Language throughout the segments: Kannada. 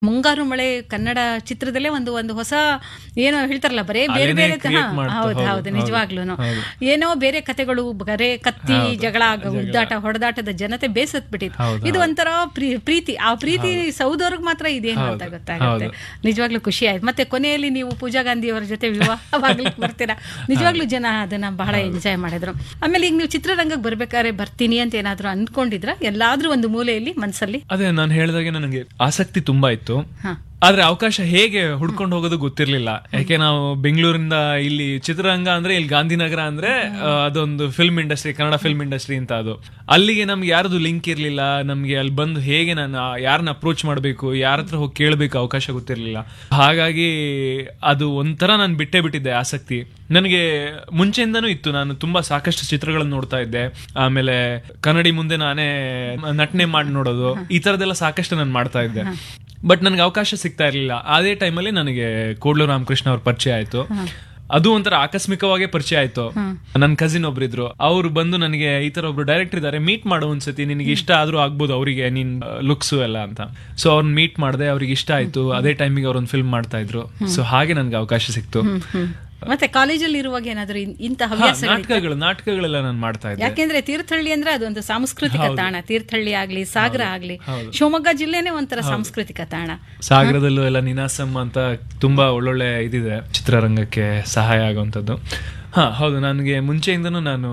ಮುಂಗಾರು ಮಳೆ ಕನ್ನಡ ಚಿತ್ರದಲ್ಲೇ ಒಂದು ಒಂದು ಹೊಸ ಏನೋ ಹೇಳ್ತಾರಲ್ಲ ಬರೇ ಬೇರೆ ಅಲೆನೇ ಬೇರೆ create ಹಾ, ಮಾಡ್ತು. ಹೌದು ಹೌದು, ಹೌದು ಹೌದು, ನಿಜವಾಗ್ಲೂ ಹೌದು. ಏನೋ ಬೇರೆ ಕತೆಗಳು ಬರೇ ಕತ್ತಿ ಜಗಳ ಉದ್ದಾಟ ಹೊಡೆದಾಟದ ಜನತೆ ಬೇಸತ್ ಬಿಟ್ಟಿತ್ತು ಹೌದು, ಇದು ಒಂಥರ ಪ್ರೀ- ಪ್ರೀತಿ ಆ ಪ್ರೀತಿ ಸೌದವ್ರಿಗೆ ಮಾತ್ರ ಇದೇನು ಅಂತ ಗೊತ್ತಾಗುತ್ತೆ ನಿಜವಾಗ್ಲೂ ಖುಷಿ ಆಯ್ತು ಮತ್ತೆ ಕೊನೆಯಲ್ಲಿ ನೀವು ಪೂಜಾ ಗಾಂಧಿ ಅವರ ಜೊತೆ ವಿವಾಹವಾಗ್ಲಿಕ್ಕೆ ಬರ್ತೀರಾ ನಿಜವಾಗ್ಲೂ ಜನ ಅದನ್ನ ಬಹಳ ಎಂಜಾಯ್ ಮಾಡಿದ್ರು ಆಮೇಲೆ ಈಗ ನೀವು ಚಿತ್ರರಂಗಕ್ಕೆ ಬರ್ಬೇಕಾದ್ರೆ ಬರ್ತೀನಿ ಅಂತ ಏನಾದ್ರು ಅನ್ಕೊಂಡಿದ್ರ ಎಲ್ಲಾದ್ರೂ ಒಂದು ಮೂಲೆಯಲ್ಲಿ ಮನ್ಸಲ್ಲಿ ಅದೇ ನಾನು ಹೇಳಿದಾಗೆ ನನಗೆ ಆಸಕ್ತಿ ತುಂಬಾ ಇತ್ತು ಹಾ ಆದ್ರೆ ಅವಕಾಶ ಹೇಗೆ ಹುಡ್ಕೊಂಡು ಹೋಗೋದು ಗೊತ್ತಿರ್ಲಿಲ್ಲ ಯಾಕೆ ನಾವು ಬೆಂಗಳೂರಿಂದ ಇಲ್ಲಿ ಚಿತ್ರರಂಗ ಅಂದ್ರೆ ಇಲ್ಲಿ ಗಾಂಧಿನಗರ ಅಂದ್ರೆ ಆ, ಅದೊಂದು film industry Kannada film industry ಅಂತ ಅದು ಅಲ್ಲಿಗೆ ನಮ್ಗೆ ಯಾರ್ದು ಲಿಂಕ್ ಇರ್ಲಿಲ್ಲ ನಮ್ಗೆ ಅಲ್ಲಿ ಬಂದು ಹೇಗೆ ನಾನು ಯಾರನ್ನ ಅಪ್ರೋಚ್ ಮಾಡಬೇಕು ಯಾರ ಹತ್ರ ಹೋಗಿ ಕೇಳಬೇಕು ಅವಕಾಶ ಗೊತ್ತಿರ್ಲಿಲ್ಲ ಹಾಗಾಗಿ ಅದು ಒಂಥರ ನಾನು ಬಿಟ್ಟೇ ಬಿಟ್ಟಿದ್ದೆ ಆಸಕ್ತಿ ನನಗೆ ಮುಂಚೆಯಿಂದನೂ ಇತ್ತು ನಾನು ತುಂಬಾ ಸಾಕಷ್ಟು ಚಿತ್ರಗಳನ್ನು ನೋಡ್ತಾ ಇದ್ದೆ ಆಮೇಲೆ ಕನ್ನಡಿ ಮುಂದೆ ನಾನೇ ನಟನೆ ಮಾಡಿ ನೋಡೋದು ಈ ತರದೆಲ್ಲ ಸಾಕಷ್ಟು ನಾನು ಮಾಡ್ತಾ ಇದ್ದೆ ಬಟ್ ನನಗೆ ಅವಕಾಶ ಸಿಗ್ತಾ ಇರಲಿಲ್ಲ ಅದೇ ಟೈಮಲ್ಲಿ ನನಗೆ ಕೋಡ್ಲು ರಾಮಕೃಷ್ಣ ಅವ್ರ ಪರಿಚಯ ಆಯ್ತು ಅದು ಒಂಥರ ಆಕಸ್ಮಿಕವಾಗೇ ಪರಿಚಯ ಆಯ್ತು ನನ್ನ ಕಸಿನ್ ಒಬ್ರಿದ್ರು ಅವ್ರು ಬಂದು ನನಗೆ ಈ ತರ ಒಬ್ರು ಡೈರೆಕ್ಟರ್ ಇದಾರೆ ಮೀಟ್ ಮಾಡೋ ಒಂದ್ಸತಿ ನಿನಗೆ ಇಷ್ಟ ಆದ್ರೂ ಆಗ್ಬೋದು ಅವರಿಗೆ ನಿನ್ ಲುಕ್ಸ್ ಎಲ್ಲ ಅಂತ ಸೊ ಅವ್ರನ್ನ ಮೀಟ್ ಮಾಡಿದೆ ಅವ್ರಿಗೆ ಇಷ್ಟ ಆಯ್ತು ಅದೇ ಟೈಮಿಗೆ ಅವ್ರೊಂದು ಫಿಲ್ಮ್ ಮಾಡ್ತಾ ಇದ್ರು ಸೊ ಹಾಗೆ ನನಗೆ ಅವಕಾಶ ಸಿಕ್ತು ಮತ್ತೆ ಕಾಲೇಜಲ್ಲಿ ಇರುವಾಗ ಏನಾದ್ರು ಇನ್- ಇಂಥ ಹಾ, ಹವ್ಯಾಸ ನಾಟಕಗಳು ನಾಟಕಗಳೆಲ್ಲ ನಾನು ಮಾಡ್ತಾ ಇದ್ದೆ ಯಾಕೆಂದ್ರೆ ತೀರ್ಥಹಳ್ಳಿ ಅಂದ್ರೆ ಅದೊಂದು ಸಾಂಸ್ಕೃತಿಕ ತಾಣ ತೀರ್ಥಹಳ್ಳಿ ಆಗ್ಲಿ ಸಾಗರ ಆಗ್ಲಿ ಶಿವಮೊಗ್ಗ ಜಿಲ್ಲೆನೇ ಒಂಥರ ಸಾಂಸ್ಕೃತಿಕ ತಾಣ ಸಾಗರದಲ್ಲೂ ಎಲ್ಲ ನಿನಾಸಮ್ ಅಂತ ತುಂಬಾ ಒಳ್ಳೊಳ್ಳೆ ಇದಿದೆ ಚಿತ್ರರಂಗಕ್ಕೆ ಸಹಾಯ ಆಗುವಂಥದ್ದು ಹಾ ಹೌದು ನನಗೆ ಮುಂಚೆಯಿಂದನೂ ನಾನು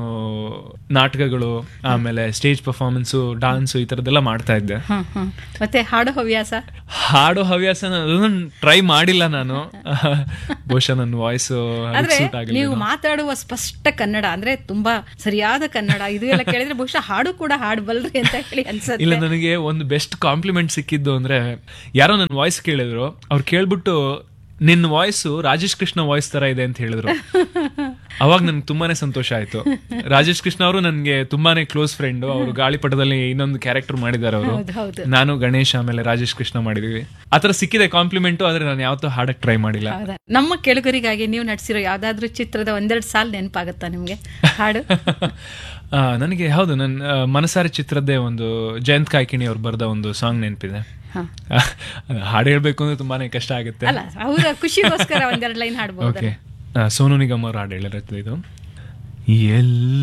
ನಾಟಕಗಳು ಆಮೇಲೆ ಸ್ಟೇಜ್ ಪರ್ಫಾರ್ಮೆನ್ಸು ಡಾನ್ಸು ಈ ಥರದ್ದೆಲ್ಲ ಮಾಡ್ತಾ ಇದ್ದೆ ಹ್ಮ್ ಹ್ಮ್ ಮತ್ತೆ ಹಾಡೋ ಹವ್ಯಾಸ ಹಾಡೋ ಹವ್ಯಾಸ ಅದನ್ನು ಟ್ರೈ ಮಾಡಿಲ್ಲ ನಾನು ಬಹುಶಃ ನನ್ನ ವಾಯ್ಸ್ ಆದ್ರೆ ಸೂಟ್ ಆಗಲಿಲ್ಲ ನೀವು ಮಾತಾಡುವ ಸ್ಪಷ್ಟ ಕನ್ನಡ ಅಂದ್ರೆ ತುಂಬಾ ಸರಿಯಾದ ಕನ್ನಡ ಇದು ಎಲ್ಲ ಕೇಳಿದ್ರೆ ಬಹುಶಃ ಹಾಡು ಕೂಡ ಹಾಡಬಲ್ರಿ ಅಂತ ಹೇಳಿ ಅನ್ಸತ್ತೆ ಇಲ್ಲ ನನಗೆ ಒಂದು ಬೆಸ್ಟ್ ಕಾಂಪ್ಲಿಮೆಂಟ್ ಸಿಕ್ಕಿದ್ದು ಅಂದ್ರೆ ಯಾರೋ ನನ್ನ ವಾಯ್ಸ್ ಕೇಳಿದ್ರು ಅವ್ರು ಕೇಳ್ಬಿಟ್ಟು ನಿನ್ನ ವಾಯ್ಸು ರಾಜೇಶ್ ಕೃಷ್ಣ ವಾಯ್ಸ್ ತರ ಇದೆ ಅಂತ ಹೇಳಿದ್ರು ಅವಾಗ ನನ್ಗೆ ತುಂಬಾನೇ ಸಂತೋಷ ಆಯ್ತು ರಾಜೇಶ್ ಕೃಷ್ಣ ಅವರು ನನಗೆ ತುಂಬಾನೇ ಕ್ಲೋಸ್ ಫ್ರೆಂಡ್ ಅವರು ಗಾಳಿಪಟದಲ್ಲಿ ಇನ್ನೊಂದು ಕ್ಯಾರೆಕ್ಟರ್ ಮಾಡಿದ್ದಾರೆ ಅವರು ಹೌದು ಹೌದು ನಾನು ಗಣೇಶ್ ಆಮೇಲೆ ರಾಜೇಶ್ ಕೃಷ್ಣ ಮಾಡಿದೀವಿ ಆತರ ಸಿಕ್ಕಿದೆ ಕಾಂಪ್ಲಿಮೆಂಟು ಆದ್ರೆ ನಾನು ಯಾವತ್ತೂ ಹಾಡಕ್ ಟ್ರೈ ಮಾಡಿಲ್ಲ ಹೌದಾ ನಮ್ಮ ಕೆಳಗರಿಗಾಗಿ ನೀವು ನಟಿಸಿರೋ ಯಾವ್ದಾದ್ರು ಚಿತ್ರದ ಒಂದೆರಡು ಸಾಲ್ ನೆನಪಾಗುತ್ತಾ ನಿಮ್ಗೆ ಹಾಡು ಆ, ನನಗೆ ಹೌದು ನನ್ನ ಮನಸಾರಿ ಚಿತ್ರದ್ದೇ ಒಂದು ಜಯಂತ್ ಕಾಯ್ಕಿಣಿ ಅವ್ರು ಬರೆದ ಒಂದು ಸಾಂಗ್ ನೆನಪಿದೆ ಹಾ. ಹಾಡು ಹೇಳ್ಬೇಕು ಅಂದ್ರೆ ತುಂಬಾನೇ ಕಷ್ಟ ಆಗುತ್ತೆ ಅಲ್ಲ ಅವರ ಖುಷಿಗೋಸ್ಕರ ಒಂದೆರಡು ಲೈನ್ ಹಾಡ್ಬೋದು ಓಕೆ ಸೋನು ನಿಗಮ್ ಅವ್ರು ಹಾಡು ಹೇಳಿರೋದು ಇದು ಎಲ್ಲ